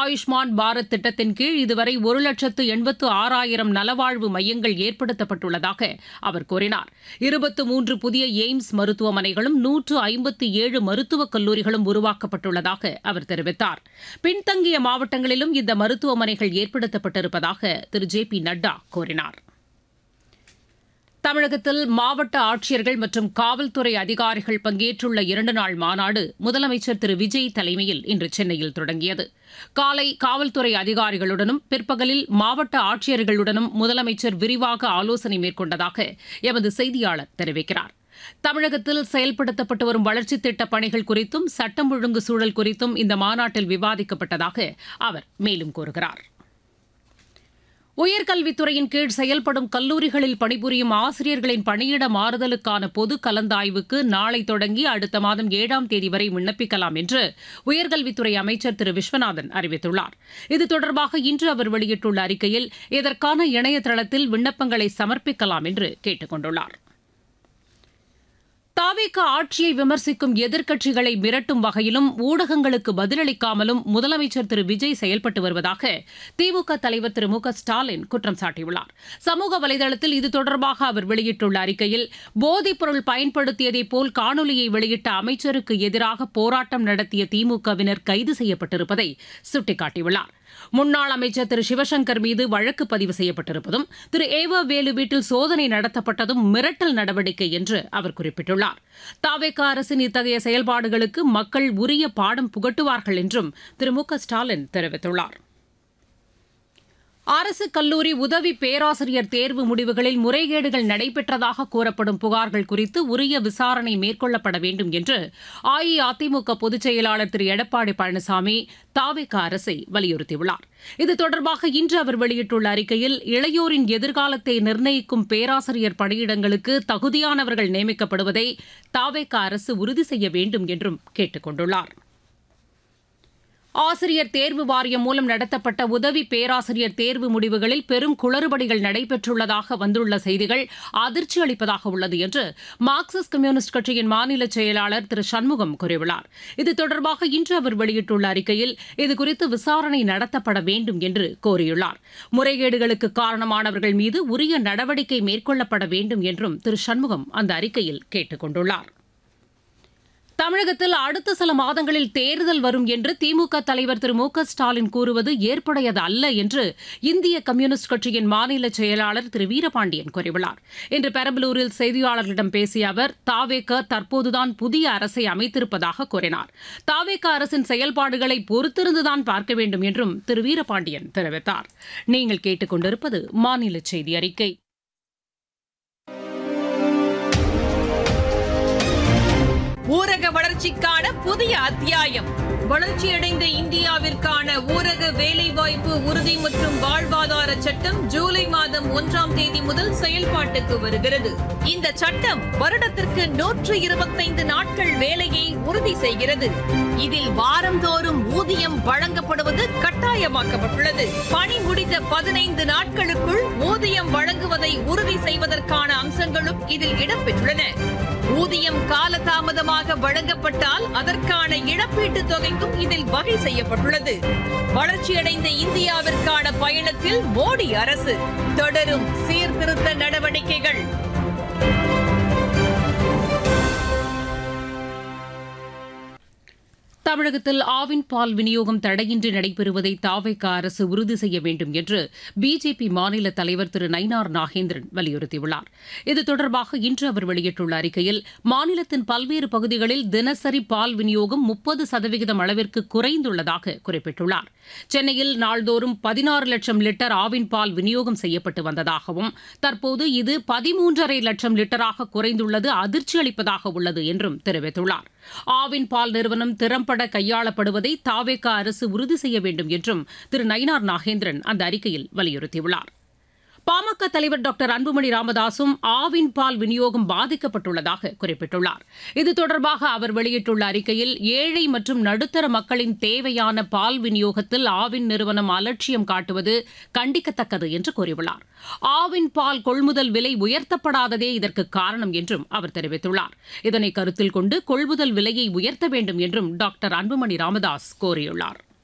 ஆயுஷ்மான் பாரத் திட்டத்தின் கீழ் இதுவரை ஒரு லட்சத்து எண்பத்து ஆறாயிரம் நலவாழ்வு மையங்கள் ஏற்படுத்தப்பட்டுள்ளதாக அவர் கூறினார் இருபத்து மூன்று புதிய எய்ம்ஸ் மருத்துவமனைகளும் நூற்று ஐம்பத்தி ஏழு மருத்துவக் கல்லூரிகளும் உருவாக்கப்பட்டுள்ளதாக அவர் தெரிவித்தார் பின்தங்கிய மாவட்டங்களிலும் இந்த மருத்துவமனைகள் ஏற்படுத்தப்பட்டிருப்பதாக திரு ஜே பி நட்டா கூறினார் தமிழகத்தில் மாவட்ட ஆட்சியர்கள் மற்றும் காவல்துறை அதிகாரிகள் பங்கேற்றுள்ள இரண்டு நாள் மாநாடு முதலமைச்சர் திரு விஜய் தலைமையில் இன்று சென்னையில் தொடங்கியது காலை காவல்துறை அதிகாரிகளுடனும் பிற்பகலில் மாவட்ட ஆட்சியர்களுடனும் முதலமைச்சர் விரிவாக ஆலோசனை மேற்கொண்டதாக எமது செய்தியாளர் தெரிவிக்கிறார் தமிழகத்தில் செயல்படுத்தப்பட்டு வரும் வளர்ச்சித் திட்டப் பணிகள் குறித்தும் சட்டம் ஒழுங்கு சூழல் குறித்தும் இந்த மாநாட்டில் விவாதிக்கப்பட்டதாக அவர் மேலும் கூறுகிறார் உயர்கல்வித்துறையின் கீழ் செயல்படும் கல்லூரிகளில் பணிபுரியும் ஆசிரியர்களின் பணியிட மாறுதலுக்கான பொது கலந்தாய்வுக்கு நாளை தொடங்கி அடுத்த மாதம் ஏழாம் தேதி வரை விண்ணப்பிக்கலாம் என்று உயர்கல்வித்துறை அமைச்சர் திரு விஸ்வநாதன் அறிவித்துள்ளார் இது தொடர்பாக இன்று அவர் வெளியிட்டுள்ள அறிக்கையில் இதற்கான இணையதளத்தில் விண்ணப்பங்களை சமர்ப்பிக்கலாம் என்று கேட்டுக் கொண்டுள்ளார் தாவேக ஆட்சியை விமர்சிக்கும் எதிர்க்கட்சிகளை மிரட்டும் வகையிலும் ஊடகங்களுக்கு பதிலளிக்காமலும் முதலமைச்சர் திரு விஜய் செயல்பட்டு வருவதாக திமுக தலைவர் திரு மு க ஸ்டாலின் குற்றம் சாட்டியுள்ளார் சமூக வலைதளத்தில் இது தொடர்பாக அவர் வெளியிட்டுள்ள அறிக்கையில் போதைப் பொருள் பயன்படுத்தியதைப் போல் காணொலியை வெளியிட்ட அமைச்சருக்கு எதிராக போராட்டம் நடத்திய திமுகவினர் கைது செய்யப்பட்டிருப்பதை சுட்டிக்காட்டியுள்ளார் முன்னாள் அமைச்சர் திரு சிவசங்கர் மீது வழக்கு பதிவு செய்யப்பட்டிருப்பதும் திரு ஏவ வேலு வீட்டில் சோதனை நடத்தப்பட்டதும் மிரட்டல் நடவடிக்கை என்று அவர் குறிப்பிட்டுள்ளார் தாவேக அரசின் இத்தகைய செயல்பாடுகளுக்கு மக்கள் உரிய பாடம் புகட்டுவார்கள் என்றும் திரு மு க ஸ்டாலின் தெரிவித்துள்ளார் அரசு கல்லூரி உதவி பேராசிரியர் தேர்வு முடிவுகளில் முறைகேடுகள் நடைபெற்றதாக கூறப்படும் புகார்கள் குறித்து உரிய விசாரணை மேற்கொள்ளப்பட வேண்டும் என்று அஇஅதிமுக பொதுச் செயலாளர் திரு எடப்பாடி பழனிசாமி தாவேக அரசை வலியுறுத்தியுள்ளார் இது தொடர்பாக இன்று அவர் வெளியிட்டுள்ள அறிக்கையில் இளையோரின் எதிர்காலத்தை நிர்ணயிக்கும் பேராசிரியர் பணியிடங்களுக்கு தகுதியானவர்கள் நியமிக்கப்படுவதை தாவேக அரசு உறுதி செய்ய வேண்டும் என்றும் கேட்டுக் கொண்டுள்ளார் ஆசிரியர் தேர்வு வாரியம் மூலம் நடத்தப்பட்ட உதவி பேராசிரியர் தேர்வு முடிவுகளில் பெரும் குளறுபடிகள் நடைபெற்றுள்ளதாக வந்துள்ள செய்திகள் அதிர்ச்சி அளிப்பதாக உள்ளது என்று மார்க்சிஸ்ட் கம்யூனிஸ்ட் கட்சியின் மாநில செயலாளர் திரு சண்முகம் கூறியுள்ளார் இது தொடர்பாக இன்று அவர் வெளியிட்டுள்ள அறிக்கையில் இதுகுறித்து விசாரணை நடத்தப்பட வேண்டும் என்று கோரியுள்ளார் முறைகேடுகளுக்கு காரணமானவர்கள் மீது உரிய நடவடிக்கை மேற்கொள்ளப்பட வேண்டும் என்றும் திரு சண்முகம் அந்த அறிக்கையில் கேட்டுக் கொண்டுள்ளார் தமிழகத்தில் அடுத்த சில மாதங்களில் தேர்தல் வரும் என்று திமுக தலைவர் திரு மு க ஸ்டாலின் கூறுவது ஏற்புடையது அல்ல என்று இந்திய கம்யூனிஸ்ட் கட்சியின் மாநில செயலாளர் திரு வீரபாண்டியன் கூறியுள்ளார் இன்று பெரம்பலூரில் செய்தியாளர்களிடம் பேசிய அவர் தாவேக தற்போதுதான் புதிய அரசை அமைத்திருப்பதாக கூறினார் தாவேக அரசின் செயல்பாடுகளை பொறுத்திருந்துதான் பார்க்க வேண்டும் என்றும் திரு வீரபாண்டியன் தெரிவித்தார் நீங்கள் கேட்டுக்கொண்டிருப்பது மாநில செய்தி அறிக்கை ஊரக வளர்ச்சிக்கான புதிய அத்தியாயம் வளர்ச்சியடைந்த இந்தியாவிற்கான ஊரக வேலைவாய்ப்பு உறுதி மற்றும் வாழ்வாதார சட்டம் ஜூலை மாதம் ஒன்றாம் தேதி முதல் செயல்பாட்டுக்கு வருகிறது இந்த சட்டம் வருடத்திற்கு நூற்று இருபத்தைந்து நாட்கள் வேலையை உறுதி செய்கிறது இதில் வாரந்தோறும் ஊதியம் வழங்கப்படுவது கட்டாயமாக்கப்பட்டுள்ளது பணி முடிந்த பதினைந்து நாட்களுக்குள் ஊதியம் வழங்குவதை உறுதி செய்வதற்கான அம்சங்களும் இதில் இடம்பெற்றுள்ளன ஊதியம் காலதாமதமாக வழங்கப்பட்டால் அதற்கான இழப்பீட்டுத் தொகைக்கும் இதில் வகை செய்யப்பட்டுள்ளது வளர்ச்சியடைந்த இந்தியாவிற்கான பயணத்தில் மோடி அரசு தொடரும் சீர்திருத்த நடவடிக்கைகள் தமிழகத்தில் ஆவின் பால் விநியோகம் தடையின்றி நடைபெறுவதை தாவைக்க அரசு உறுதி செய்ய வேண்டும் என்று பிஜேபி மாநில தலைவர் திரு நயினார் நாகேந்திரன் வலியுறுத்தியுள்ளார் இது தொடர்பாக இன்று அவர் வெளியிட்டுள்ள அறிக்கையில் மாநிலத்தின் பல்வேறு பகுதிகளில் தினசரி பால் விநியோகம் முப்பது சதவிகிதம் அளவிற்கு குறைந்துள்ளதாக குறிப்பிட்டுள்ளார் சென்னையில் நாள்தோறும் பதினாறு லட்சம் லிட்டர் ஆவின் பால் விநியோகம் செய்யப்பட்டு வந்ததாகவும் தற்போது இது பதிமூன்றரை லட்சம் லிட்டராக குறைந்துள்ளது அதிர்ச்சி அளிப்பதாக உள்ளது என்றும் தெரிவித்துள்ளார் ஆவின் பால் நிறுவனம் திறம்பட கையாளப்படுவதை தாவேக அரசு உறுதி செய்ய வேண்டும் என்றும் திரு நயினார் நாகேந்திரன் அந்த அறிக்கையில் வலியுறுத்தியுள்ளார் பாமக தலைவர் டாக்டர் அன்புமணி ராமதாசும் ஆவின் பால் விநியோகம் பாதிக்கப்பட்டுள்ளதாக குறிப்பிட்டுள்ளார் இது தொடர்பாக அவர் வெளியிட்டுள்ள அறிக்கையில் ஏழை மற்றும் நடுத்தர மக்களின் தேவையான பால் விநியோகத்தில் ஆவின் நிறுவனம் அலட்சியம் காட்டுவது கண்டிக்கத்தக்கது என்று கூறியுள்ளார் ஆவின் பால் கொள்முதல் விலை உயர்த்தப்படாததே இதற்கு காரணம் என்றும் அவர் தெரிவித்துள்ளார் இதனை கருத்தில் கொண்டு கொள்முதல் விலையை உயர்த்த வேண்டும் என்றும் டாக்டர் அன்புமணி ராமதாஸ் கோரியுள்ளார்